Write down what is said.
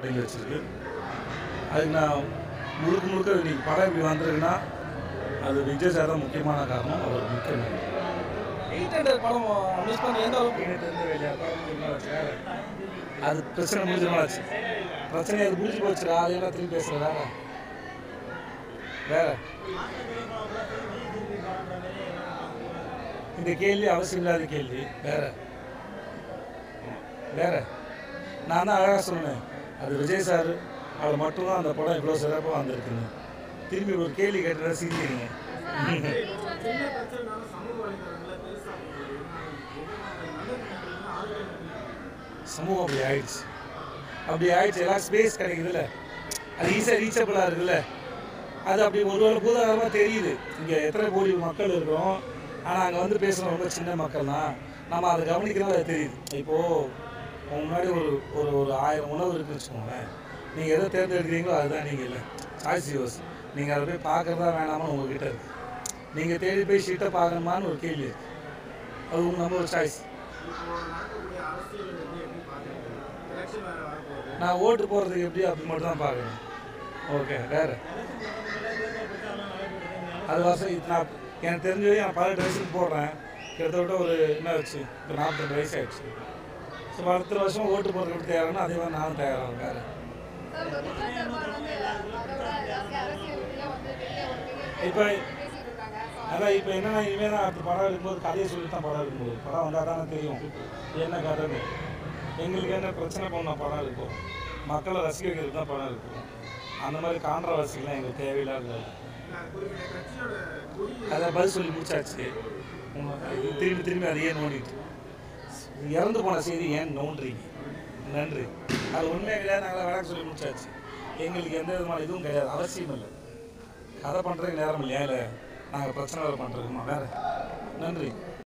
வாங்கி வச்சிருக்கு அதுக்கு நான் முழுக்க முழுக்க இன்னைக்கு படம் இப்படி வந்திருக்குன்னா அது விஜய் சார் தான் முக்கியமான காரணம் அவர் முக்கிய நன்றி எயிட் ஹண்ட்ரட் படம் மிஸ் பண்ணி எந்த அளவுக்கு அது பிரச்சனை முடிஞ்சிருமாச்சு பிரச்சனை அது முடிஞ்சு போச்சுடா அது என்ன திரும்பி பேசுற வேற வேற இந்த கேள்வி அவசியம் இல்லாத கேள்வி வேற வேற நான் தான் அழகாக சொன்னேன் அது விஜய் சார் அவர் மட்டும்தான் அந்த படம் இவ்வளோ சிறப்பாக வந்திருக்குன்னு திரும்பி ஒரு கேள்வி கேட்டுறா சிரிக்கிறீங்க சமூகம் அப்படி ஆயிடுச்சு அப்படி ஆயிடுச்சு எல்லாம் ஸ்பேஸ் கிடைக்குதுல்ல அது ஈஸியாக ரீச்சபிளாக இருக்குல்ல அது அப்படி ஒரு வேளை பூதாகரமாக தெரியுது இங்கே எத்தனை கோடி மக்கள் இருக்கிறோம் ஆனால் அங்கே வந்து பேசுகிற ரொம்ப சின்ன மக்கள் தான் நம்ம அதை கவனிக்கிறோம் அது தெரியுது இப்போது உங்க முன்னாடி ஒரு ஒரு ஒரு ஆயிரம் உணவு இருக்குன்னு வச்சுக்கோங்களேன் நீங்கள் எதை தேர்ந்தெடுக்கிறீங்களோ அதுதான் நீங்கள் இல்லை சாய்ஸ் யூஸ் நீங்கள் அதை போய் பார்க்குறதா வேணாமான்னு உங்ககிட்ட இருக்கு நீங்கள் தேடி போய் ஷீட்டை பார்க்கணுமான்னு ஒரு கேள்வி இருக்கு அது உங்க நம்ம ஒரு சாய்ஸ் நான் ஓட்டு போடுறதுக்கு எப்படி அப்படி மட்டும் தான் பார்க்குறேன் ஓகே வேற அது வருஷம் இது நான் எனக்கு தெரிஞ்ச வரையும் நான் பதினெட்டு வயசுக்கு போடுறேன் கிட்டத்தட்ட ஒரு என்ன ஆச்சு இப்போ நாற்பத்தெண்டு வயசு ஆயிடுச்சு ஸோ அடுத்த வருஷம் ஓட்டு போடுறதுக்கு எப்படி தயாராகணும் அதே மாதிரி நானும் தயாராகும் வேறு சார் ஒரு விஜய் சார் படம் வந்து அதோட ஜாஸ்தி அரசியல் ரீதியா வந்து வெளியே ஒரு பெரிய இப்போ பேசிட்டு இருக்காங்க So, அதான் இப்போ என்னன்னா இனிமேல் தான் அடுத்த படம் எடுக்கும்போது கதையை சொல்லி தான் படம் எடுக்கும்போது படம் வந்தால் தானே தெரியும் என்ன கதைன்னு எங்களுக்கு என்ன பிரச்சனை பண்ண படம் இருக்கும் மக்களை ரசிக்க வைக்கிறது தான் படம் இருக்கும் அந்த மாதிரி கான்ட்ரவர்சிலாம் எங்களுக்கு தேவையில்லாத அதை பதில் சொல்லி முடிச்சாச்சு உங்க- இது திரும்பி திரும்பி அதையே நோண்டிட்டு இறந்து போன செய்தி ஏன் நோண்டுறீங்க நன்றி அது உண்மையாக கிடையாது நாங்கள் விளக்க சொல்லி முடிச்சாச்சு எங்களுக்கு எந்த விதமான இதுவும் கிடையாது அவசியம் இல்லை கதை பண்ணுறதுக்கு நேரம் இல்லையா இல்லை நாங்கள் பிரச்சனை வேறு பண்ணுறதுக்குமா வேறு நன்றி